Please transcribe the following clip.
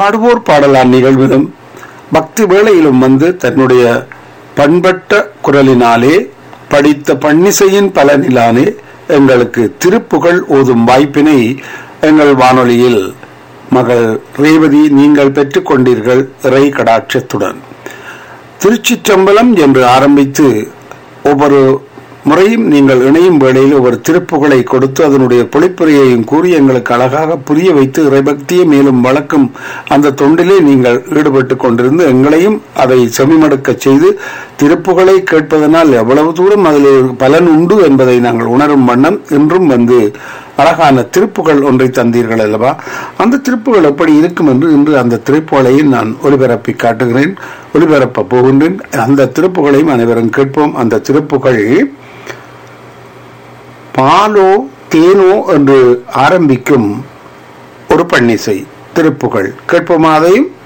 பாடுவோர் பாடலான் நிகழ்விலும் பக்தி வேளையிலும் வந்து தன்னுடைய பண்பட்ட குரலினாலே படித்த பன்னிசையின் பலனிலானே எங்களுக்கு திருப்புகழ் ஓதும் வாய்ப்பினை எங்கள் வானொலியில் மகள் ரேவதி நீங்கள் பெற்றுக் கொண்டீர்கள் இறை கடாட்சத்துடன் திருச்சிற்றம்பலம் என்று ஆரம்பித்து ஒவ்வொரு முறையும் நீங்கள் இணையும் வேளையில் ஒரு திருப்புகளை கொடுத்து அதனுடைய பொழிப்புரையையும் கூறி எங்களுக்கு அழகாக புரிய வைத்து இறைபக்தியை மேலும் வளர்க்கும் அந்த தொண்டிலே நீங்கள் ஈடுபட்டு கொண்டிருந்து எங்களையும் அதை செவிமடுக்க செய்து திருப்புகளை கேட்பதனால் எவ்வளவு தூரம் அதில் பலன் உண்டு என்பதை நாங்கள் உணரும் வண்ணம் இன்றும் வந்து அழகான திருப்புகள் ஒன்றை தந்தீர்கள் அல்லவா அந்த திருப்புகள் எப்படி இருக்கும் என்று இன்று அந்த திருப்புகளையும் நான் ஒலிபரப்பி காட்டுகிறேன் ஒலிபரப்ப போகின்றேன் அந்த திருப்புகளையும் அனைவரும் கேட்போம் அந்த திருப்புகள் பாலோ தேனோ என்று ஆரம்பிக்கும் ஒரு பன்னிசை திருப்புகள் கேட்போமா அதையும்